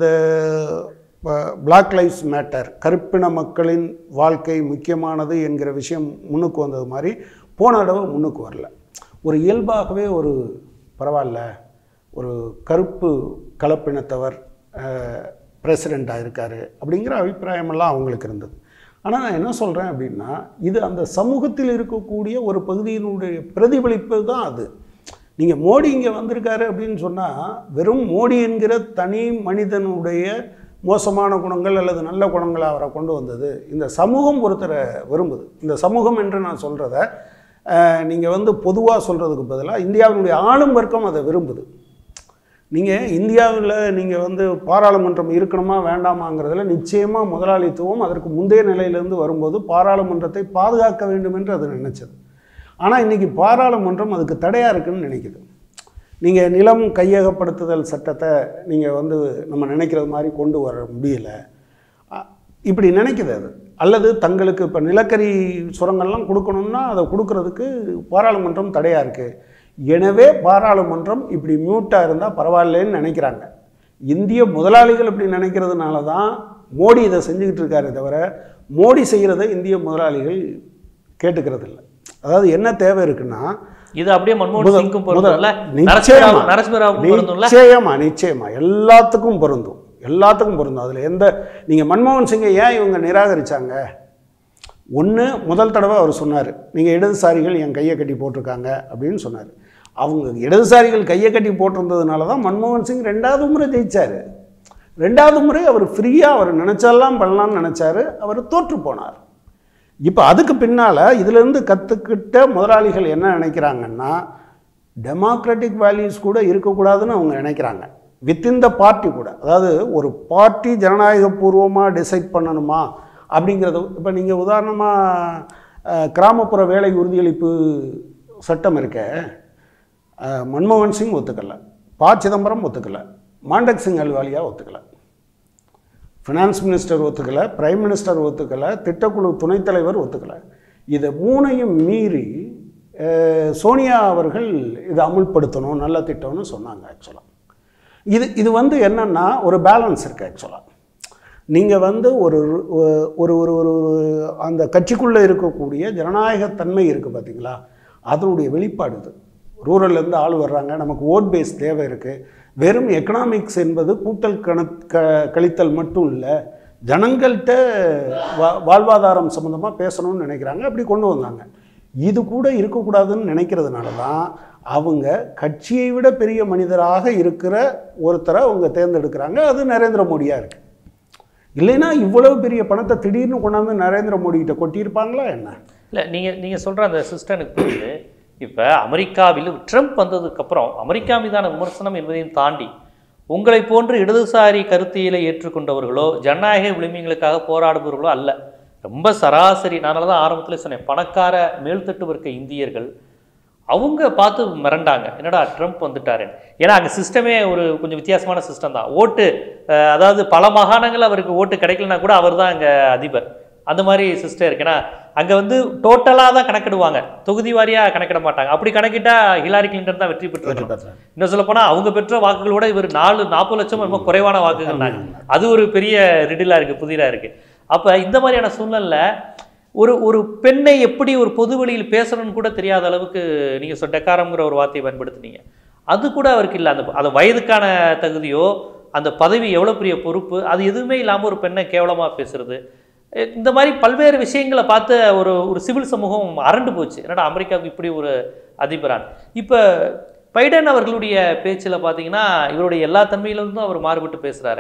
[SPEAKER 2] பிளாக் லைஃப்ஸ் மேட்டர் கருப்பின மக்களின் வாழ்க்கை முக்கியமானது என்கிற விஷயம் முன்னுக்கு வந்தது மாதிரி போன தடவை முன்னுக்கு வரல ஒரு இயல்பாகவே ஒரு பரவாயில்ல ஒரு கருப்பு கலப்பினத்தவர் பிரசிடெண்ட்டாக இருக்கார் அப்படிங்கிற அபிப்பிராயமெல்லாம் அவங்களுக்கு இருந்தது ஆனால் நான் என்ன சொல்கிறேன் அப்படின்னா இது அந்த சமூகத்தில் இருக்கக்கூடிய ஒரு பகுதியினுடைய பிரதிபலிப்பு தான் அது நீங்கள் மோடி இங்கே வந்திருக்காரு அப்படின்னு சொன்னால் வெறும் மோடி என்கிற தனி மனிதனுடைய மோசமான குணங்கள் அல்லது நல்ல குணங்களை அவரை கொண்டு வந்தது இந்த சமூகம் ஒருத்தரை விரும்புது இந்த சமூகம் என்று நான் சொல்கிறத நீங்கள் வந்து பொதுவாக சொல்கிறதுக்கு பதிலாக இந்தியாவினுடைய ஆளும் வர்க்கம் அதை விரும்புது நீங்கள் இந்தியாவில் நீங்கள் வந்து பாராளுமன்றம் இருக்கணுமா வேண்டாமாங்கிறதுல நிச்சயமாக முதலாளித்துவம் அதற்கு முந்தைய நிலையிலிருந்து வரும்போது பாராளுமன்றத்தை பாதுகாக்க வேண்டும் என்று அது நினைச்சது ஆனால் இன்றைக்கி பாராளுமன்றம் அதுக்கு தடையாக இருக்குன்னு நினைக்குது நீங்கள் நிலம் கையகப்படுத்துதல் சட்டத்தை நீங்கள் வந்து நம்ம நினைக்கிறது மாதிரி கொண்டு வர முடியல அ- இப்படி நினைக்குது அது அல்லது தங்களுக்கு இப்போ நிலக்கரி சுரங்கம்லாம் கொடுக்கணும்னா அதை கொடுக்கறதுக்கு பாராளுமன்றம் தடையாக இருக்குது எனவே பாராளுமன்றம் இப்படி மியூட்டாக இருந்தால் பரவாயில்லைன்னு நினைக்கிறாங்க இந்திய முதலாளிகள் இப்படி நினைக்கிறதுனால தான் மோடி இதை செஞ்சுக்கிட்டு இருக்காரே தவிர மோடி செய்கிறத இந்திய முதலாளிகள் கேட்டுக்கிறது இல்லை அதாவது என்ன தேவை இருக்குன்னா
[SPEAKER 1] இது அப்படியே மன்மோகன்
[SPEAKER 2] முதல்-
[SPEAKER 1] சிங்க்கும்
[SPEAKER 2] முதல்-
[SPEAKER 1] பொருந்தும்ல
[SPEAKER 2] நிச்சயமா.
[SPEAKER 1] நரசிம்மராவ் நரசிம்மராவுக்கும் பொருந்தும்ல
[SPEAKER 2] நிச்சயமா நிச்சயமா எல்லாத்துக்கும் பொருந்தும் எல்லாத்துக்கும் பொருந்தும் அதில் எந்த நீங்கள் மன்மோகன் சிங்கை ஏன் இவங்க நிராகரிச்சாங்க ஒன்று முதல் தடவை அவர் சொன்னார் நீங்கள் இடதுசாரிகள் என் கையை கட்டி போட்டிருக்காங்க அப்படின்னு சொன்னார் அவங்க இடதுசாரிகள் கையை கட்டி போட்டிருந்ததுனால தான் மன்மோகன் சிங் ரெண்டாவது முறை ஜெயிச்சார் ரெண்டாவது முறை அவர் ஃப்ரீயாக அவர் நினச்செல்லாம் பண்ணலாம்னு நினச்சாரு அவர் தோற்று போனார் இப்போ அதுக்கு பின்னால் இதிலிருந்து கற்றுக்கிட்ட முதலாளிகள் என்ன நினைக்கிறாங்கன்னா டெமோக்ராட்டிக் வேல்யூஸ் கூட இருக்கக்கூடாதுன்னு அவங்க நினைக்கிறாங்க வித்தின் த பார்ட்டி கூட அதாவது ஒரு பார்ட்டி ஜனநாயகபூர்வமாக டிசைட் பண்ணணுமா அப்படிங்கிறது இப்போ நீங்கள் உதாரணமாக கிராமப்புற வேலை உறுதியளிப்பு சட்டம் இருக்க அஹ், மன்மோகன் சிங் ஒத்துக்கல ப சிதம்பரம் ஒத்துக்கல மாண்டக் சிங் அல்வாலியா ஒத்துக்கல ஃபினான்ஸ் மினிஸ்டர் ஒத்துக்கலை பிரைம் மினிஸ்டர் ஒத்துக்கலை திட்டக்குழு துணைத் தலைவர் ஒத்துக்கலை இதை மூணையும் மீறி அஹ், சோனியா அவர்கள் இதை அமுல்படுத்தணும் நல்ல திட்டம்னு சொன்னாங்க ஆக்சுவலாக இது இது வந்து என்னன்னா ஒரு பேலன்ஸ் இருக்குது ஆக்சுவலாக நீங்கள் வந்து ஒரு ஒரு ஒரு ஒரு ஒரு அந்த கட்சிக்குள்ளே இருக்கக்கூடிய ஜனநாயகத்தன்மை இருக்குது பார்த்தீங்களா அதனுடைய வெளிப்பாடு இது ரூரல்லேருந்து ஆள் வர்றாங்க நமக்கு ஓட் பேஸ் தேவை இருக்குது வெறும் எக்கனாமிக்ஸ் என்பது கூட்டல் கண க கழித்தல் மட்டும் இல்லை ஜனங்கள்கிட்ட வா வாழ்வாதாரம் சம்மந்தமாக பேசணும்னு நினைக்கிறாங்க அப்படி கொண்டு வந்தாங்க இது கூட இருக்கக்கூடாதுன்னு நினைக்கிறதுனால தான் அவங்க கட்சியை விட பெரிய மனிதராக இருக்கிற ஒருத்தரை அவங்க தேர்ந்தெடுக்கிறாங்க அது நரேந்திர மோடியாக இருக்குது இல்லைன்னா இவ்வளவு பெரிய பணத்தை திடீர்னு கொண்டாந்து நரேந்திர மோடி கிட்ட கொட்டியிருப்பாங்களா என்ன
[SPEAKER 1] இல்லை நீங்கள் நீங்கள் சொல்கிற அந்த சிஸ்டம் எனக்கு புரியுது இப்போ அமெரிக்காவில் ட்ரம்ப் வந்ததுக்கப்புறம் அமெரிக்கா மீதான விமர்சனம் என்பதையும் தாண்டி உங்களை போன்று இடதுசாரி கருத்தியலை ஏற்றுக்கொண்டவர்களோ ஜனநாயக விளிம்புகளுக்காக போராடுபவர்களோ அல்ல ரொம்ப சராசரி நானால தான் ஆரம்பத்தில் சொன்னேன் பணக்கார மேல்தட்டு இருக்க இந்தியர்கள் அவங்க பார்த்து மிரண்டாங்க என்னடா ட்ரம்ப் வந்துட்டாரு ஏன்னா அங்கே சிஸ்டமே ஒரு கொஞ்சம் வித்தியாசமான சிஸ்டம் தான் ஓட்டு அஹ், அதாவது பல மாகாணங்கள் அவருக்கு ஓட்டு கிடைக்கலனா கூட அவர் தான் அங்கே அதிபர் அந்த மாதிரி சிஸ்டம் இருக்கு ஏன்னா அங்கே வந்து டோட்டலாக தான் கணக்கிடுவாங்க தொகுதி வாரியாக கணக்கிட மாட்டாங்க அப்படி கணக்கிட்டா ஹிலாரி கிளின்டன் தான் வெற்றி பெற்று இன்னும் சொல்ல போனா அவங்க பெற்ற வாக்குகளோட இவர் நாலு நாற்பது லட்சம் ரொம்ப குறைவான வாக்குகள் அது ஒரு பெரிய ரிடிலா இருக்கு புதிரா இருக்கு அப்ப இந்த மாதிரியான சூழ்நிலை ஒரு ஒரு பெண்ணை எப்படி ஒரு பொது வெளியில் பேசணும்னு கூட தெரியாத அளவுக்கு நீங்க சொ டெக்காரம்ங்கிற ஒரு வார்த்தையை பயன்படுத்துனீங்க அது கூட அவருக்கு இல்லை அந்த அந்த வயதுக்கான தகுதியோ அந்த பதவி எவ்வளோ பெரிய பொறுப்பு அது எதுவுமே இல்லாமல் ஒரு பெண்ணை கேவலமாக பேசுறது எ- இந்த மாதிரி பல்வேறு விஷயங்களை பார்த்து ஒரு ஒரு சிவில் சமூகம் அரண்டு போச்சு என்னடா அமெரிக்காவுக்கு இப்படி ஒரு அதிபரான் இப்போ பைடன் அவர்களுடைய பேச்சில் பார்த்தீங்கன்னா இவருடைய எல்லா தன்மையிலிருந்தும் அவர் மாறுபட்டு பேசுகிறாரு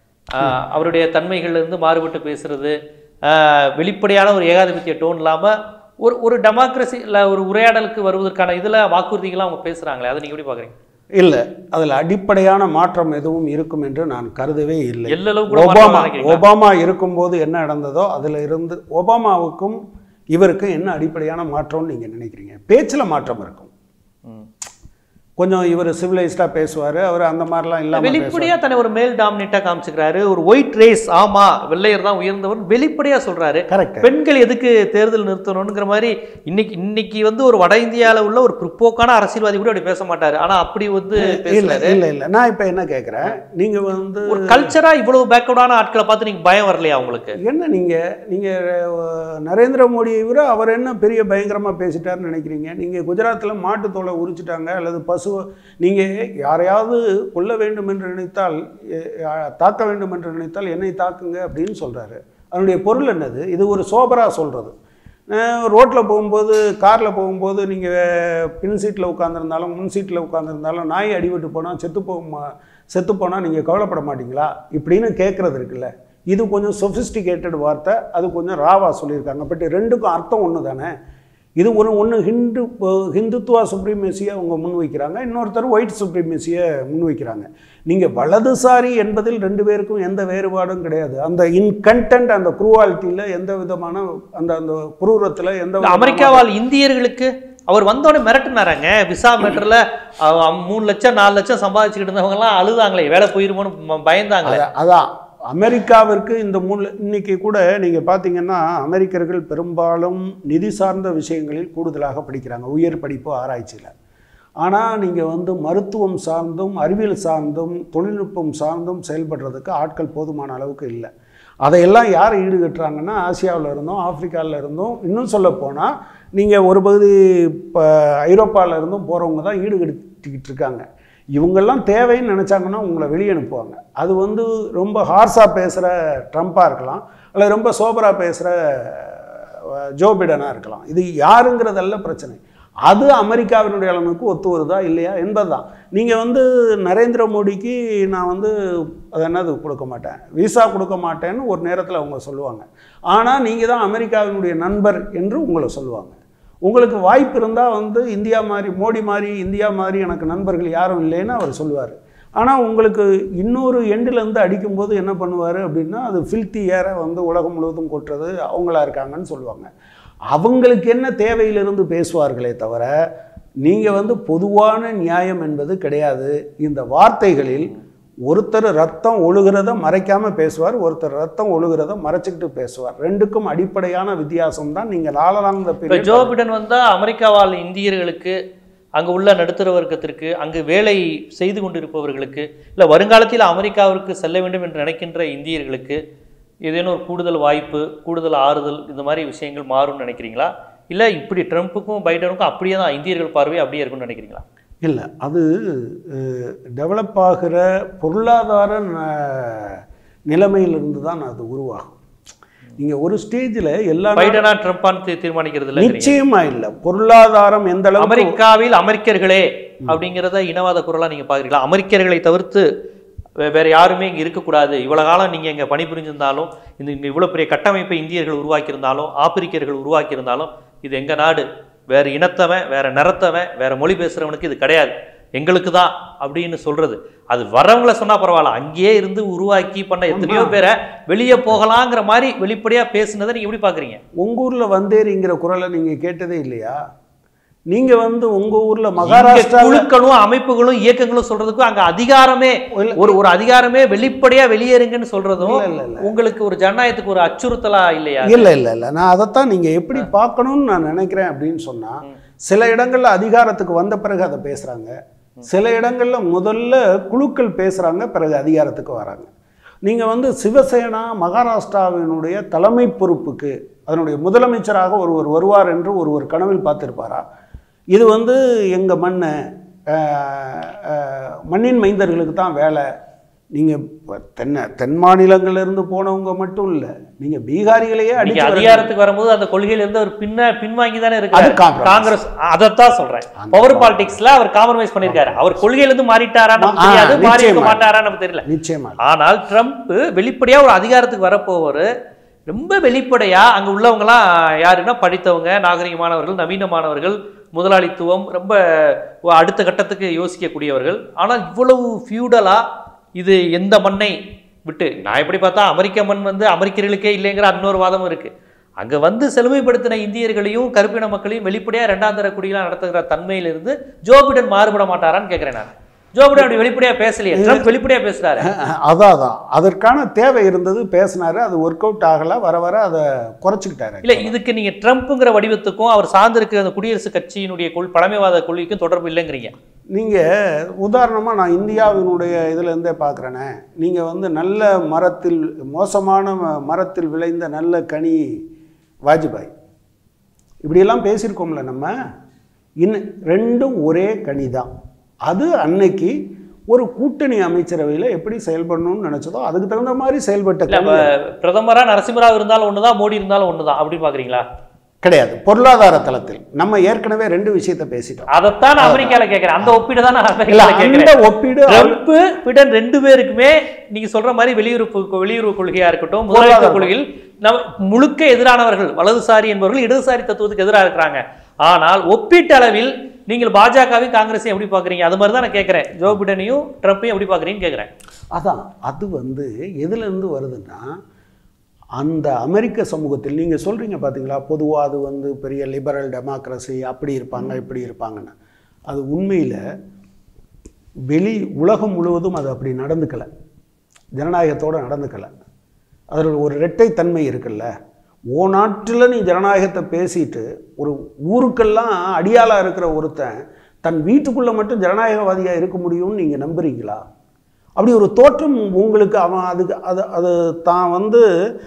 [SPEAKER 1] அவருடைய தன்மைகள்ல இருந்து மாறுபட்டு பேசுறது ஆஹ் வெளிப்படையான ஒரு ஏகாதிபத்திய டோன் இல்லாமல் ஒரு ஒரு டெமோக்ரஸி இல்லை ஒரு உரையாடலுக்கு வருவதற்கான இதில் வாக்குறுதிகள்லாம் அவங்க பேசுகிறாங்களே அதை நீங்கள் எப்படி பார்க்குறீங்க
[SPEAKER 2] இல்லை அதில் அடிப்படையான மாற்றம் எதுவும் இருக்கும் என்று நான் கருதவே இல்லை
[SPEAKER 1] எல்லளவு கூட மாற்றமா
[SPEAKER 2] ஒபாமா
[SPEAKER 1] நினைக்கிறீங்களா?
[SPEAKER 2] ஒபாமா இருக்கும்போது என்ன நடந்ததோ அதில் இருந்து ஒபாமாவுக்கும் இவருக்கும் என்ன அடிப்படையான மாற்றம்னு நீங்கள் நினைக்கிறீங்க பேச்சில் மாற்றம் இருக்கும்
[SPEAKER 1] ம்.
[SPEAKER 2] கொஞ்சம் இவர் சிவிலைஸ்டாக பேசுவார் அவர் அந்த மாதிரிலாம் இல்லாமல் பேசுவார்
[SPEAKER 1] வெளிப்படையா தன்னை ஒரு மேல் டாமினேட்டா காமிச்சுக்கிறாரு ஒரு ஒயிட் ரேஸ் ஆமா வெள்ளையர் தான் உயர்ந்தவர் வெளிப்படையா சொல்றாரு
[SPEAKER 2] கரெக்ட்
[SPEAKER 1] பெண்கள் எதுக்கு தேர்தல் நிறுத்தணுங்கிற மாதிரி இன்னைக்கு இன்னைக்கு வந்து ஒரு வட இந்தியால உள்ள ஒரு பிற்போக்கான அரசியல்வாதி கூட அப்படி பேச மாட்டாரு ஆனா அப்படி வந்து
[SPEAKER 2] இல்லை
[SPEAKER 1] பேசுறாரு
[SPEAKER 2] இல்லை இல்லை நான் இப்போ என்ன கேட்குறேன் நீங்கள் வந்து
[SPEAKER 1] ஒரு கல்ச்சரா இவ்வளவு பேக்வர்டான ஆட்களை பார்த்து நீங்க பயம் வரலையா உங்களுக்கு
[SPEAKER 2] என்ன நீங்கள் நீங்கள் நரேந்திர மோடியை விட அவர் என்ன பெரிய பயங்கரமாக பேசிட்டாருன்னு நினைக்கிறீங்க நீங்கள் குஜராத்தில் மாட்டுத்தோலை உரிச்சிட்டாங்க அல்லது பசு நீங்கள் யாரையாவது கொல்ல வேண்டும் என்று நினைத்தால் எ- யா- தாக்க வேண்டும் என்று நினைத்தால் என்னை தாக்குங்க அப்படின்னு சொல்கிறாரு அதனுடைய பொருள் என்னது இது ஒரு சோபரா சொல்கிறது ரோட்டில் போகும்போது காரில் போகும்போது நீங்கள் பின் சீட்டில் உட்காந்துருந்தாலும் முன் சீட்டில் உட்காந்துருந்தாலும் நாய் அடிபட்டு போனால் செத்து போகுமா செத்து போனால் நீங்கள் கவலைப்பட மாட்டீங்களா இப்படின்னு கேட்குறது இருக்குல்ல இது கொஞ்சம் சொஃபிஸ்டிகேட்டட் வார்த்தை அது கொஞ்சம் ராவா சொல்லியிருக்காங்க பட் ரெண்டுக்கும் அர்த்தம் ஒன்று தானே இது ஒரு ஒன்று ஹிந்து ஹிந்துத்துவா சுப்ரீமேசியை அவங்க முன்வைக்கிறாங்க இன்னொருத்தர் ஒயிட் சுப்ரீமேசியை முன்வைக்கிறாங்க நீங்கள் வலதுசாரி என்பதில் ரெண்டு பேருக்கும் எந்த வேறுபாடும் கிடையாது அந்த இன் கண்டென்ட் அந்த குரூவாலிட்டியில் எந்த விதமான அந்த அந்த குரூரத்தில் எந்த
[SPEAKER 1] இல்ல,
[SPEAKER 2] விதமான-
[SPEAKER 1] அமெரிக்கா வாழ் இந்தியர்களுக்கு அவர் வந்தோடனே மிரட்டுனாராங்க விசா மேட்டர்ல மூணு லட்சம் நாலு லட்சம் சம்பாதிச்சுக்கிட்டு இருந்தவங்கலாம் அழுதாங்களே வேலை போயிருமோன்னு ம- பயந்தாங்களே
[SPEAKER 2] அத- அதான் அமெரிக்காவிற்கு இந்த மூணு இன்னைக்கு கூட நீங்கள் பார்த்தீங்கன்னா அமெரிக்கர்கள் பெரும்பாலும் நிதி சார்ந்த விஷயங்களில் கூடுதலாக படிக்கிறாங்க உயர் படிப்பு ஆராய்ச்சியில் ஆனால் நீங்கள் வந்து மருத்துவம் சார்ந்தும் அறிவியல் சார்ந்தும் தொழில்நுட்பம் சார்ந்தும் செயல்படுறதுக்கு ஆட்கள் போதுமான அளவுக்கு இல்லை அதையெல்லாம் யார் ஈடுகட்டுறாங்கன்னா ஆசியாவில் இருந்தும் ஆப்பிரிக்காவில் இருந்தும் இன்னும் சொல்ல போனால் நீங்கள் ஒரு பகுதி இப்போ ஐரோப்பாவில் இருந்தும் போகிறவங்க தான் ஈடுகட்டிக்கிட்டு இருக்காங்க இவங்கெல்லாம் தேவைன்னு நினச்சாங்கன்னா உங்களை வெளியே அனுப்புவாங்க அது வந்து ரொம்ப ஹார்ஸாக பேசுகிற ட்ரம்ப்பாக இருக்கலாம் அல்லது ரொம்ப சோபராக பேசுகிற ஜோ பிடனாக இருக்கலாம் இது யாருங்கிறதல்ல பிரச்சனை அது அமெரிக்காவினுடைய அளவுக்கு ஒத்து வருதா இல்லையா என்பதுதான் நீங்கள் வந்து நரேந்திர மோடிக்கு நான் வந்து அது என்னது கொடுக்க மாட்டேன் விசா கொடுக்க மாட்டேன்னு ஒரு நேரத்தில் அவங்க சொல்லுவாங்க ஆனால் நீங்கள் தான் அமெரிக்காவினுடைய நண்பர் என்று உங்களை சொல்லுவாங்க உங்களுக்கு வாய்ப்பு இருந்தால் வந்து இந்தியா மாதிரி மோடி மாதிரி இந்தியா மாதிரி எனக்கு நண்பர்கள் யாரும் இல்லைன்னு அவர் சொல்லுவார் ஆனால் உங்களுக்கு இன்னொரு எண்டிலேருந்து அடிக்கும்போது என்ன பண்ணுவார் அப்படின்னா அது ஃபில்த்தி ஏற வந்து உலகம் முழுவதும் கொட்டுறது அவங்களா இருக்காங்கன்னு சொல்லுவாங்க அவங்களுக்கு என்ன தேவையிலிருந்து பேசுவார்களே தவிர நீங்கள் வந்து பொதுவான நியாயம் என்பது கிடையாது இந்த வார்த்தைகளில் ஒருத்தர் ரத்தம் ஒழுகிறத மறைக்காம பேசுவார் ஒருத்தர் ரத்தம் ஒழுகிறத மறைச்சிக்கிட்டு பேசுவார் ரெண்டுக்கும் அடிப்படையான வித்தியாசம் தான் நீங்கள் லாலலாங்
[SPEAKER 1] இப்போ ஜோ பிடன் வந்தா அமெரிக்கா வாழ் இந்தியர்களுக்கு அங்க உள்ள நடுத்தர வர்க்கத்திற்கு அங்கு வேலை செய்து கொண்டிருப்பவர்களுக்கு இல்ல வருங்காலத்தில் அமெரிக்காவிற்கு செல்ல வேண்டும் என்று நினைக்கின்ற இந்தியர்களுக்கு ஏதேனும் ஒரு கூடுதல் வாய்ப்பு கூடுதல் ஆறுதல் இந்த மாதிரி விஷயங்கள் மாறும்னு நினைக்கிறீங்களா இல்ல இப்படி ட்ரம்ப்புக்கும் பைடனுக்கும் அப்படியே தான் இந்தியர்கள் பார்வை அப்படியே இருக்கும்னு நினைக்கிறீங்களா
[SPEAKER 2] இல்லை அது டெவலப் ஆகிற பொருளாதார ந- நிலைமையிலிருந்து தான் அது உருவாகும் நீங்கள் ஒரு ஸ்டேஜில் எல்லா நாடும்
[SPEAKER 1] பைடனா ட்ரம்ப்பான்னு தீ- தீர்மானிக்கிறது இல்லை
[SPEAKER 2] நிச்சயமா இல்லை பொருளாதாரம் எந்த அளவுக்கு
[SPEAKER 1] அமெரிக்காவில் அமெரிக்கர்களே அப்படிங்கிறத இனவாத குரலா நீங்க பாக்குறீங்களா அமெரிக்கர்களை தவிர்த்து வே- வேற யாருமே இங்க இருக்கக்கூடாது இவ்வளவு காலம் நீங்க இங்க பணிபுரிஞ்சிருந்தாலும் இந்த இங்க இவ்வளவு பெரிய கட்டமைப்பை இந்தியர்கள் உருவாக்கியிருந்தாலும் ஆப்பிரிக்கர்கள் உருவாக்கியிருந்தாலும் இது எங்க நாடு வேற இனத்தவன் வேற நிறத்தவன் வேற மொழி பேசுறவனுக்கு இது கிடையாது எங்களுக்கு தான் அப்படின்னு சொல்றது அது வரவங்கள சொன்னா பரவாயில்ல அங்கேயே இருந்து உருவாக்கி பண்ண எத்தனையோ பேரை வெளியே போகலாங்கிற மாதிரி வெளிப்படையா பேசுனதை நீங்க எப்படி பாக்குறீங்க
[SPEAKER 2] உங்க ஊர்ல வந்தேரிங்கிற குரலை நீங்க கேட்டதே இல்லையா நீங்க வந்து உங்க ஊர்ல
[SPEAKER 1] இங்க
[SPEAKER 2] மகாராஷ்டிரா
[SPEAKER 1] குழுக்களும் அமைப்புகளும் இயக்கங்களும் சொல்றதுக்கும் அங்க அதிகாரமே
[SPEAKER 2] இல்ல.
[SPEAKER 1] ஒரு ஒரு அதிகாரமே வெளிப்படையா வெளியேறுங்கன்னு சொல்றதும்
[SPEAKER 2] இல்ல, இல்ல, இல்ல.
[SPEAKER 1] உங்களுக்கு ஒரு ஜனநாயகத்துக்கு ஒரு அச்சுறுத்தலா இல்லையா
[SPEAKER 2] இல்ல இல்ல இல்ல நான் அதைத்தான் நீங்க எப்படி பார்க்கணும்னு நான் நினைக்கிறேன் அப்படின்னு சொன்னா சில இடங்கள்ல அதிகாரத்துக்கு வந்த பிறகு அதை பேசுறாங்க சில இடங்கள்ல முதல்ல குழுக்கள் பேசுறாங்க பிறகு அதிகாரத்துக்கு வராங்க நீங்க வந்து சிவசேனா மகாராஷ்டிராவினுடைய தலைமை பொறுப்புக்கு அதனுடைய முதலமைச்சராக ஒருவர் வருவார் என்று ஒருவர் கனவில் பார்த்திருப்பாரா இது வந்து எங்க மண்ணு அஹ், அஹ், மண்ணின் மைந்தர்களுக்கு தான் வேலை நீங்கள் தென் தென் மாநிலங்கள்ல இருந்து போனவங்க மட்டும் இல்லை நீங்கள் பீகாரிகளையே
[SPEAKER 1] நீங்க
[SPEAKER 2] அடிச்சு விரட்டுறீங்க.
[SPEAKER 1] அதிகாரத்துக்கு வரும்போது அந்த கொள்கையில இருந்து அவர் பின்ன பின்வாங்கி தானே
[SPEAKER 2] அது
[SPEAKER 1] இருக்காரு
[SPEAKER 2] compromise.
[SPEAKER 1] காங்கிரஸ் அதைத்தான் சொல்றேன் பவர் பாலிடிக்ஸ்ல அவர் காம்ப்ரமைஸ் பண்ணிருக்காரு அவர் கொள்கையில இருந்து மாறிட்டாரா நமக்கு
[SPEAKER 2] ஆ,
[SPEAKER 1] தெரியாது மாறி இருக்க
[SPEAKER 2] நிச்சயமா.
[SPEAKER 1] மாட்டாரா நமக்கு தெரியல
[SPEAKER 2] நிச்சயமா
[SPEAKER 1] ஆனால் ட்ரம்ப் வெளிப்படையா ஒரு அதிகாரத்துக்கு வரப்போவர் ரொம்ப வெளிப்படையா அங்க உள்ளவங்கலாம் யாருன்னா படித்தவங்க நாகரிகமானவர்கள் நவீனமானவர்கள் முதலாளித்துவம் ரொம்ப அடுத்த கட்டத்துக்கு யோசிக்கக்கூடியவர்கள் ஆனால் இவ்வளவு ஃபியூடலா இது எந்த மண்ணை விட்டு நான் எப்படி பார்த்தா அமெரிக்க மண் வந்து அமெரிக்கர்களுக்கே இல்லைங்கிற இன்னொரு வாதமும் இருக்கு அங்க வந்து செழுமைப்படுத்தின இந்தியர்களையும் கருப்பின மக்களையும் வெளிப்படையா ரெண்டாம் தர குடியெல்லாம் நடத்துகிற தன்மையிலிருந்து ஜோ பிடன் மாறுபட மாட்டாரான்னு கேட்கிறேன் நான் ஜோ பிடன் அப்படி வெளிப்படையா பேசலையே ட்ரம்ப் வெளிப்படையா பேசுறாரு
[SPEAKER 2] அதான் அதான் அதற்கான தேவை இருந்தது பேசினாரு அது ஒர்க் அவுட் ஆகல வர வர அதை குறைச்சிக்கிட்டாரு
[SPEAKER 1] இல்ல இதுக்கு நீங்க ட்ரம்ப்ங்கிற வடிவத்துக்கும் அவர் சார்ந்திருக்கிற அந்த குடியரசுக் கட்சியினுடைய கொள் பழமைவாத கொள்கைக்கும் தொடர்பு இல்லைங்கிறீங்க
[SPEAKER 2] நீங்கள் உதாரணமாக நான் இந்தியாவினுடைய இதுல இருந்தே பார்க்குறேனே நீங்கள் வந்து நல்ல மரத்தில் மோசமான ம- மரத்தில் விளைந்த நல்ல கனி வாஜ்பாய் இப்படியெல்லாம் பேசியிருக்கோம்ல நம்ம இன்னும் ரெண்டும் ஒரே கனி தான் அது அன்னைக்கு ஒரு கூட்டணி அமைச்சரவையில் எப்படி செயல்படணும்னு நினச்சதோ அதுக்கு தகுந்த மாதிரி செயல்பட்ட
[SPEAKER 1] இல்ல
[SPEAKER 2] கனி
[SPEAKER 1] அப்ப பிரதமரா நரசிம்மராவ் இருந்தாலும் ஒண்ணுதான் மோடி இருந்தாலும் ஒண்ணுதான் அப்படி பாக்குறீங்களா
[SPEAKER 2] கிடையாது பொருளாதார தளத்தில் நம்ம ஏற்கனவே ரெண்டு விஷயத்தை பேசிட்டோம்
[SPEAKER 1] அதைத்தான் நான் அமெரிக்கால கேட்கிறேன் அந்த ஒப்பீடு தான் நான்
[SPEAKER 2] இல்ல
[SPEAKER 1] அமெரிக்கால
[SPEAKER 2] அந்த
[SPEAKER 1] கேட்கிறேன்
[SPEAKER 2] ஒப்பீடு
[SPEAKER 1] ட்ரம்ப் பிடன் ரெண்டு பேருக்குமே நீங்க சொல்ற மாதிரி வெளியுறவு வெளியுறவு கொள்கையா இருக்கட்டும் முதலாளித்துவ
[SPEAKER 2] பொருளாதார
[SPEAKER 1] கொள்கையில் நம்ம முழுக்க எதிரானவர்கள் வலதுசாரி என்பவர்கள் இடதுசாரி தத்துவத்துக்கு எதிராக இருக்கிறாங்க ஆனால் ஒப்பீட்டளவில் நீங்கள் பாஜகவையும் காங்கிரஸையும் எப்படி பாக்குறீங்க அது மாதிரி தான் நான் கேட்கிறேன் ஜோ பிடனையும் ட்ரம்ப்பையும் எப்படி பாக்குறீங்கன்னு கேட்கிறேன்
[SPEAKER 2] அதான் அது வந்து எதுலேருந்து வருதுன்னா அந்த அமெரிக்க சமூகத்தில் நீங்கள் சொல்கிறீங்க பார்த்தீங்களா பொதுவாக அது வந்து பெரிய லிபரல் டெமோக்ரஸி அப்படி இருப்பாங்க இப்படி இருப்பாங்கன்னு அது உண்மையில் வெளி உலகம் முழுவதும் அது அப்படி நடந்துக்கலை ஜனநாயகத்தோடு நடந்துக்கலை அதில் ஒரு இரட்டைத்தன்மை இருக்குல்ல ஓ நாட்டில் நீ ஜனநாயகத்தை பேசிட்டு ஒரு ஊருக்கெல்லாம் அடியாளாக இருக்கிற ஒருத்தன் தன் வீட்டுக்குள்ளே மட்டும் ஜனநாயகவாதியாக இருக்க முடியும்னு நீங்கள் நம்புறீங்களா அப்படி ஒரு தோற்றம் உங்களுக்கு அவன் அதுக்கு அது அது தான் வந்து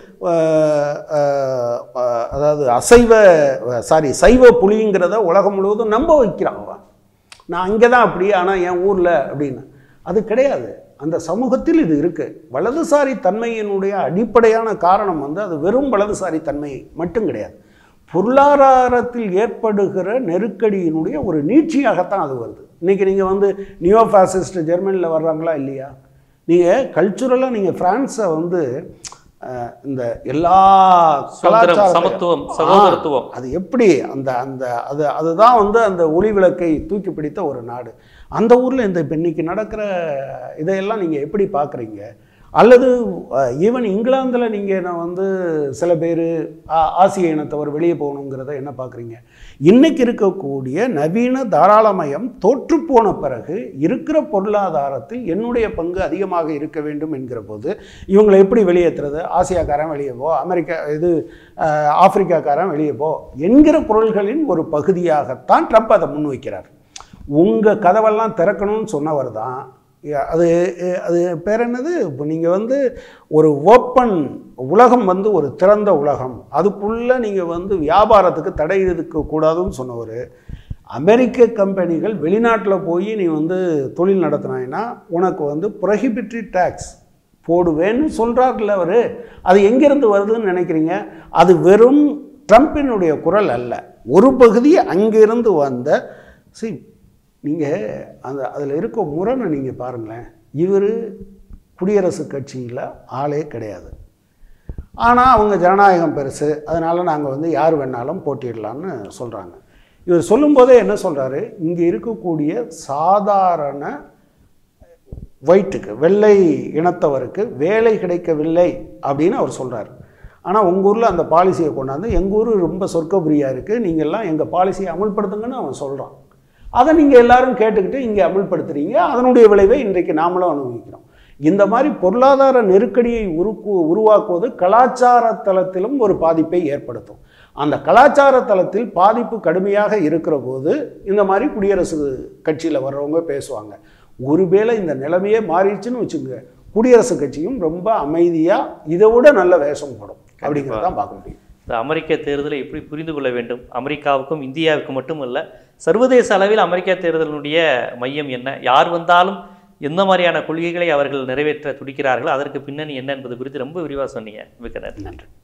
[SPEAKER 2] அஹ், அஹ், அஹ், அதாவது அசைவ சாரி சைவ புலிங்கிறத உலகம் முழுவதும் நம்ப வைக்கிறான் அவன் நான் அங்கே தான் அப்படி ஆனால் என் ஊரில் அப்படின்னு அது கிடையாது அந்த சமூகத்தில் இது இருக்குது வலதுசாரி தன்மையினுடைய அடிப்படையான காரணம் வந்து அது வெறும் வலதுசாரி தன்மை மட்டும் கிடையாது பொருளாதாரத்தில் ஏற்படுகிற நெருக்கடியினுடைய ஒரு நீட்சியாகத்தான் அது வருது இன்றைக்கி நீங்கள் வந்து நியோ ஃபாசிஸ்ட் ஜெர்மனியில் வர்றாங்களா இல்லையா நீங்கள் கல்ச்சுரலாக நீங்கள் ஃப்ரான்ஸை வந்து அஹ், இந்த எல்லா
[SPEAKER 1] சுதந்திரம்,
[SPEAKER 2] கலாச்சாரத்தையும்-
[SPEAKER 1] சமத்துவம்,
[SPEAKER 2] ஆ,
[SPEAKER 1] சகோதரத்துவம்.
[SPEAKER 2] அது எப்படி அந்த அந்த அது அதுதான் வந்து அந்த ஒளி விளக்கை தூக்கி பிடித்த ஒரு நாடு அந்த ஊரில் இந்த இப்போ இன்னைக்கு நடக்கிற இதையெல்லாம் நீங்கள் எப்படி பார்க்குறீங்க அல்லது ஈவன் இங்கிலாந்தில் நீங்கள் நான் வந்து சில பேர் ஆசிய இனத்தவர் வெளியே போகணுங்கிறத என்ன பார்க்குறீங்க இன்னைக்கு இருக்கக்கூடிய நவீன தாராளமயம் தோற்றுப்போன பிறகு இருக்கிற பொருளாதாரத்தில் என்னுடைய பங்கு அதிகமாக இருக்க வேண்டும் என்கிற போது இவங்களை எப்படி வெளியேற்றுறது ஆசியாக்காரன் வெளியே போ அமெரிக்கா இது அஹ், ஆப்பிரிக்காக்காரன் வெளியே போ என்கிற குரல்களின் ஒரு பகுதியாகத்தான் ட்ரம்ப் அதை முன்வைக்கிறார் உங்கள் கதவெல்லாம் திறக்கணும்னு சொன்னவர் தான் அது அது பேர் என்னது இப்போ நீங்கள் வந்து ஒரு ஓப்பன் உலகம் வந்து ஒரு திறந்த உலகம் அதுக்குள்ளே நீங்கள் வந்து வியாபாரத்துக்கு தடை இருக்க கூடாதுன்னு சொன்னவர் அமெரிக்க கம்பெனிகள் வெளிநாட்டில் போய் நீ வந்து தொழில் நடத்தினாங்கன்னா உனக்கு வந்து ப்ரொஹிபிட்ரி டேக்ஸ் போடுவேன்னு சொல்கிறார்ல அவர் அது எங்கேருந்து வருதுன்னு நினைக்கிறீங்க அது வெறும் ட்ரம்ப்பினுடைய குரல் அல்ல ஒரு பகுதி அங்கிருந்து வந்த see நீங்கள் அந்த அதில் இருக்க முரணை நீங்கள் பாருங்களேன் இவர் குடியரசுக் கட்சியில் ஆளே கிடையாது ஆனால் அவங்க ஜனநாயகம் பெருசு அதனால் நாங்கள் வந்து யார் வேணாலும் போட்டியிடலான்னு சொல்கிறாங்க இவர் சொல்லும்போதே என்ன சொல்கிறாரு இங்கே இருக்கக்கூடிய சாதாரண ஒயிட்டுக்கு வெள்ளை இனத்தவருக்கு வேலை கிடைக்கவில்லை அப்படின்னு அவர் சொல்கிறார் ஆனால் உங்கள் ஊரில் அந்த பாலிசியை கொண்டாந்து எங்கள் ஊர் ரொம்ப சொர்க்கபுரியாக இருக்குது நீங்கள்லாம் எங்கள் பாலிசியை அமுல்படுத்துங்கன்னு அவன் சொல்கிறான் அதை நீங்கள் எல்லாரும் கேட்டுக்கிட்டு இங்கே அமுல்படுத்துறீங்க அதனுடைய விளைவை இன்றைக்கு நாமளும் அனுபவிக்கிறோம் இந்த மாதிரி பொருளாதார நெருக்கடியை உருக்கு உருவாக்குவது கலாச்சார தளத்திலும் ஒரு பாதிப்பை ஏற்படுத்தும் அந்த கலாச்சார தளத்தில் பாதிப்பு கடுமையாக இருக்கிற போது இந்த மாதிரி குடியரசு கட்சியில் வர்றவங்க பேசுவாங்க ஒருவேளை இந்த நிலைமையே மாறிடுச்சுன்னு வச்சுங்க குடியரசுக் கட்சியும் ரொம்ப அமைதியாக இதை விட நல்ல வேஷம் போடும் அப்படிங்கிறத தான் பார்க்க முடியும்
[SPEAKER 1] இந்த அமெரிக்க தேர்தலை எப்படி புரிந்து கொள்ள வேண்டும் அமெரிக்காவுக்கும் இந்தியாவுக்கும் மட்டுமல்ல சர்வதேச அளவில் அமெரிக்க தேர்தலினுடைய மையம் என்ன யார் வந்தாலும் எந்த மாதிரியான கொள்கைகளை அவர்கள் நிறைவேற்ற துடிக்கிறார்களோ அதற்கு பின்னணி என்ன என்பது குறித்து ரொம்ப விரிவாக சொன்னீங்க மிக்க நன்றி
[SPEAKER 2] நன்றி